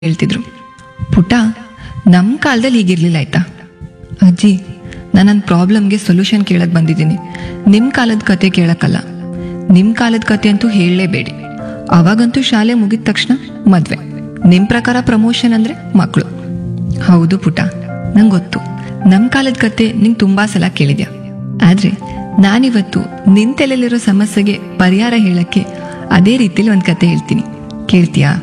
ಹೇಳ್ತಿದ್ರು ಪುಟ ನಮ್ಮ ಕಾಲದಲ್ಲಿ ಹೀಗಿರ್ಲಿಲ್ಲ ಆಯ್ತಾ ಅಜ್ಜಿ ನಾನು ನನ್ನ ಪ್ರಾಬ್ಲಮ್ಗೆ ಸೊಲ್ಯೂಷನ್ ಕೇಳಕ್ ಬಂದಿದ್ದೀನಿ ನಿಮ್ಮ ಕಾಲದ ಕತೆ ಕೇಳಕ್ಕಲ್ಲ ನಿಮ್ಮ ಕಾಲದ ಕತೆ ಅಂತೂ ಹೇಳಲೇಬೇಡಿ ಅವಾಗಂತೂ ಶಾಲೆ ಮುಗಿದ ತಕ್ಷಣ ಮದ್ವೆ ನಿಮ್ಮ ಪ್ರಕಾರ ಪ್ರಮೋಷನ್ ಅಂದ್ರೆ ಮಕ್ಕಳು ಹೌದು ಪುಟ ನಂಗೆ ಗೊತ್ತು ನಮ್ಮ ಕಾಲದ ಕತೆ ನಿಂಗೆ ತುಂಬಾ ಸಲ ಕೇಳಿದ್ಯಾ ಆದ್ರೆ ನಾನಿವತ್ತು ನಿನ್ ತಲೆಯಲ್ಲಿರೋ ಸಮಸ್ಯೆಗೆ ಪರಿಹಾರ ಹೇಳಕ್ಕೆ ಅದೇ ರೀತಿಲಿ ಒಂದು ಕತೆ ಹೇಳ್ತೀನಿ ಕೇಳ್ತೀಯಾ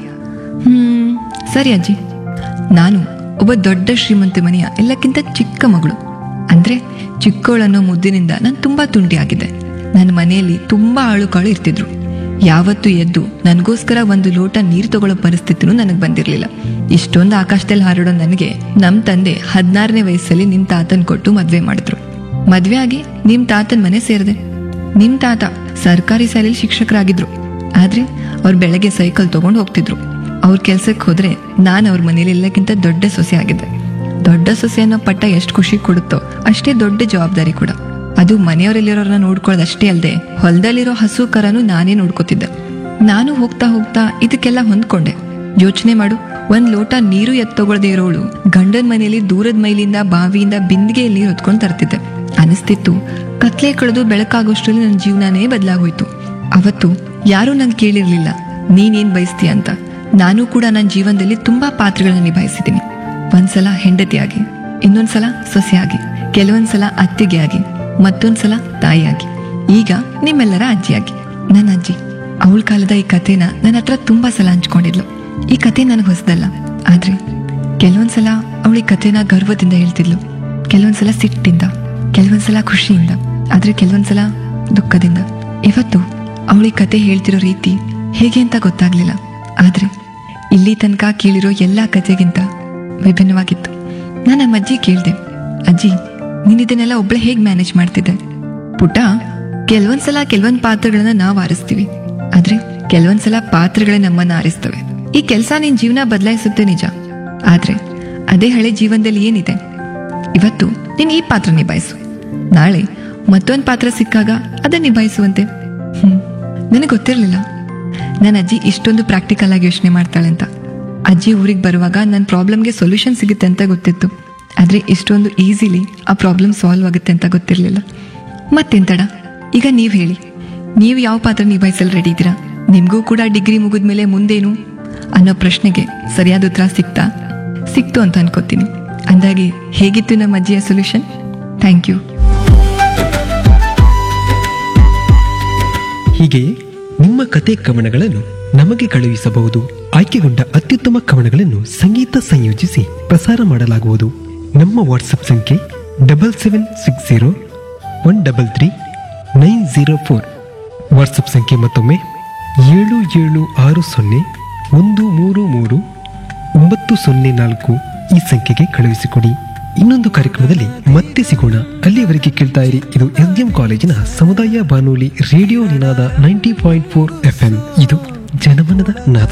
ಹ್ಮ್ ಸರಿ ಅಜ್ಜಿ ನಾನು ಒಬ್ಬ ದೊಡ್ಡ ಶ್ರೀಮಂತ ಮನೆಯ ಎಲ್ಲಕ್ಕಿಂತ ಚಿಕ್ಕ ಮಗಳು ಅಂದ್ರೆ ಚಿಕ್ಕವಳನ್ನೋ ಮುದ್ದಿನಿಂದ ನಾನು ತುಂಬಾ ತುಂಟಿಯಾಗಿದ್ದೆ ನನ್ನ ಮನೆಯಲ್ಲಿ ತುಂಬಾ ಆಳುಕಾಳು ಇರ್ತಿದ್ರು ಯಾವತ್ತೂ ಎದ್ದು ನನಗೋಸ್ಕರ ಒಂದು ಲೋಟ ನೀರು ತಗೊಳ್ಳೋ ಪರಿಸ್ಥಿತಿನೂ ನನಗೆ ಬಂದಿರಲಿಲ್ಲ ಇಷ್ಟೊಂದು ಆಕಾಶದಲ್ಲಿ ಹಾರಾಡೋ ನನಗೆ ನಮ್ಮ ತಂದೆ ಹದಿನಾರನೇ ವಯಸ್ಸಲ್ಲಿ ನಿಮ್ ತಾತನ್ ಕೊಟ್ಟು ಮದ್ವೆ ಮಾಡಿದ್ರು ಮದ್ವೆ ಆಗಿ ನಿಮ್ ತಾತನ್ ಮನೆ ಸೇರಿದೆ ನಿಮ್ ತಾತ ಸರ್ಕಾರಿ ಶಾಲೆಯಲ್ಲಿ ಶಿಕ್ಷಕರಾಗಿದ್ರು ಆದ್ರೆ ಅವ್ರು ಬೆಳಗ್ಗೆ ಸೈಕಲ್ ತಗೊಂಡು ಹೋಗ್ತಿದ್ರು ಅವ್ರ ಕೆಲ್ಸಕ್ಕೆ ಹೋದ್ರೆ ನಾನು ಅವ್ರ ಮನೇಲಿ ಎಲ್ಲಕ್ಕಿಂತ ದೊಡ್ಡ ಸೊಸೆ ಆಗಿದ್ದೆ ದೊಡ್ಡ ಸೊಸೆ ಅನ್ನೋ ಪಟ್ಟ ಎಷ್ಟು ಖುಷಿ ಕೊಡುತ್ತೋ ಅಷ್ಟೇ ದೊಡ್ಡ ಜವಾಬ್ದಾರಿ ಕೂಡ ಅದು ಮನೆಯವರಲ್ಲಿರೋರನ್ನ ನೋಡ್ಕೊಳ್ಳೋದು ಅಷ್ಟೇ ಅಲ್ಲದೆ ಹೊಲದಲ್ಲಿರೋ ಹಸು ಕರನು ನಾನೇ ನೋಡ್ಕೋತಿದ್ದೆ ನಾನು ಹೋಗ್ತಾ ಹೋಗ್ತಾ ಇದಕ್ಕೆಲ್ಲ ಹೊಂದ್ಕೊಂಡೆ ಯೋಚನೆ ಮಾಡು ಒಂದ್ ಲೋಟ ನೀರು ಎತ್ತಗೊಳ್ದೇ ಇರೋಳು ಗಂಡನ್ ಮನೆಯಲ್ಲಿ ದೂರದ ಮೈಲಿಂದ ಬಾವಿಯಿಂದ ಬಿಂದಿಗೆಯಲ್ಲಿ ನೀರು ಹೊತ್ಕೊಂಡು ತರ್ತಿದ್ದೆ ಅನಿಸ್ತಿತ್ತು ಕತ್ಲೆ ಕಳೆದು ಬೆಳಕಾಗೋಷ್ಟ್ರಲ್ಲಿ ನನ್ನ ಜೀವನನೇ ಬದಲಾಗೋಯ್ತು ಅವತ್ತು ಯಾರೂ ನಂಗೆ ಕೇಳಿರ್ಲಿಲ್ಲ ನೀನೇನ್ ಬಯಸ್ತೀಯ ಅಂತ ನಾನು ಕೂಡ ನನ್ನ ಜೀವನದಲ್ಲಿ ತುಂಬಾ ಪಾತ್ರಗಳನ್ನ ನಿಭಾಯಿಸಿದ್ದೀನಿ ಒಂದ್ಸಲ ಹೆಂಡತಿಯಾಗಿ ಇನ್ನೊಂದ್ಸಲ ಸೊಸೆಯಾಗಿ ಕೆಲವೊಂದ್ಸಲ ಅತ್ತಿಗೆ ಆಗಿ ಮತ್ತೊಂದ್ಸಲ ತಾಯಿಯಾಗಿ ಈಗ ನಿಮ್ಮೆಲ್ಲರ ಅಜ್ಜಿಯಾಗಿ ನನ್ನ ಅಜ್ಜಿ ಅವಳ ಕಾಲದ ಈ ಕಥೆನ ನನ್ನ ಹತ್ರ ತುಂಬಾ ಸಲ ಹಂಚ್ಕೊಂಡಿದ್ಲು ಈ ಕತೆ ನನಗೆ ಹೊಸದಲ್ಲ ಆದ್ರೆ ಕೆಲವೊಂದ್ಸಲ ಅವಳ ಈ ಕಥೆನ ಗರ್ವದಿಂದ ಹೇಳ್ತಿದ್ಲು ಕೆಲವೊಂದ್ಸಲ ಸಿಟ್ಟಿಂದ ಕೆಲವೊಂದ್ಸಲ ಖುಷಿಯಿಂದ ಆದ್ರೆ ಕೆಲವೊಂದ್ಸಲ ದುಃಖದಿಂದ ಇವತ್ತು ಅವಳ ಈ ಕತೆ ಹೇಳ್ತಿರೋ ರೀತಿ ಹೇಗೆ ಅಂತ ಗೊತ್ತಾಗ್ಲಿಲ್ಲ ಆದ್ರೆ ಇಲ್ಲಿ ತನಕ ಕೇಳಿರೋ ಎಲ್ಲಾ ಕಥೆಗಿಂತ ವಿಭಿನ್ನವಾಗಿತ್ತು ನಾನು ನಮ್ಮ ಅಜ್ಜಿ ಕೇಳ್ದೆ ಅಜ್ಜಿ ನೀನ್ ಇದನ್ನೆಲ್ಲ ಒಬ್ಳೆ ಹೇಗ್ ಮ್ಯಾನೇಜ್ ಮಾಡ್ತಿದ್ದೆ ಪುಟ ಕೆಲವೊಂದ್ಸಲ ಕೆಲವೊಂದ್ ಪಾತ್ರಗಳನ್ನ ನಾವ್ ಆರಿಸ್ತೀವಿ ಆದ್ರೆ ಕೆಲವೊಂದ್ಸಲ ಪಾತ್ರಗಳೇ ನಮ್ಮನ್ನ ಆರಿಸ್ತವೆ ಈ ಕೆಲಸ ನಿನ್ ಜೀವನ ಬದಲಾಯಿಸುತ್ತೆ ನಿಜ ಆದ್ರೆ ಅದೇ ಹಳೆ ಜೀವನದಲ್ಲಿ ಏನಿದೆ ಇವತ್ತು ನೀನ್ ಈ ಪಾತ್ರ ನಿಭಾಯಿಸು ನಾಳೆ ಮತ್ತೊಂದ್ ಪಾತ್ರ ಸಿಕ್ಕಾಗ ಅದನ್ನ ನಿಭಾಯಿಸುವಂತೆ ಹ್ಮ್ ನನಗೆ ಗೊತ್ತಿರ್ಲಿಲ್ಲ ನನ್ನ ಅಜ್ಜಿ ಇಷ್ಟೊಂದು ಪ್ರಾಕ್ಟಿಕಲ್ ಆಗಿ ಯೋಚನೆ ಮಾಡ್ತಾಳೆ ಅಂತ ಅಜ್ಜಿ ಊರಿಗೆ ಬರುವಾಗ ನನ್ನ ಪ್ರಾಬ್ಲಮ್ಗೆ ಸೊಲ್ಯೂಷನ್ ಸಿಗುತ್ತೆ ಅಂತ ಗೊತ್ತಿತ್ತು ಆದ್ರೆ ಇಷ್ಟೊಂದು ಈಸಿಲಿ ಆ ಪ್ರಾಬ್ಲಮ್ ಸಾಲ್ವ್ ಆಗುತ್ತೆ ಅಂತ ಗೊತ್ತಿರಲಿಲ್ಲ ಮತ್ತೆಂತಡ ಈಗ ನೀವು ಹೇಳಿ ನೀವು ಯಾವ ಪಾತ್ರ ನಿಭಾಯಿಸಲು ರೆಡಿ ಇದ್ದೀರಾ ನಿಮಗೂ ಕೂಡ ಡಿಗ್ರಿ ಮುಗಿದ್ಮೇಲೆ ಮುಂದೇನು ಅನ್ನೋ ಪ್ರಶ್ನೆಗೆ ಸರಿಯಾದ ಉತ್ತರ ಸಿಕ್ತಾ ಸಿಕ್ತು ಅಂತ ಅನ್ಕೋತೀನಿ ಅಂದಾಗೆ ಹೇಗಿತ್ತು ನಮ್ಮ ಅಜ್ಜಿಯ ಸೊಲ್ಯೂಷನ್ ಥ್ಯಾಂಕ್ ಯು ಹೀಗೆಯೇ ನಿಮ್ಮ ಕತೆ ಕವನಗಳನ್ನು ನಮಗೆ ಕಳುಹಿಸಬಹುದು ಆಯ್ಕೆಗೊಂಡ ಅತ್ಯುತ್ತಮ ಕವನಗಳನ್ನು ಸಂಗೀತ ಸಂಯೋಜಿಸಿ ಪ್ರಸಾರ ಮಾಡಲಾಗುವುದು ನಮ್ಮ ವಾಟ್ಸಪ್ ಸಂಖ್ಯೆ double seven six zero one double three nine zero four WhatsApp ಸಂಖ್ಯೆ ಮತ್ತೊಮ್ಮೆ ಏಳು ಏಳು ಆರು ಸೊನ್ನೆ ಒಂದು ಮೂರು ಮೂರು ಒಂಬತ್ತು ಸೊನ್ನೆ ನಾಲ್ಕು ಈ ಸಂಖ್ಯೆಗೆ ಕಳುಹಿಸಿಕೊಡಿ ಇನ್ನೊಂದು ಕಾರ್ಯಕ್ರಮದಲ್ಲಿ ಮತ್ತೆ ಸಿಗೋಣ ಅಲ್ಲಿಯವರೆಗೆ ಕೇಳ್ತಾ ಇರಿ ಇದು ಎಸ್ ಡಿ ಎಂ ಕಾಲೇಜಿನ ಸಮುದಾಯ ಬಾನುಲಿ radio Ninaada ninety point four F ಇದು ಜನಮನದ ನಾದ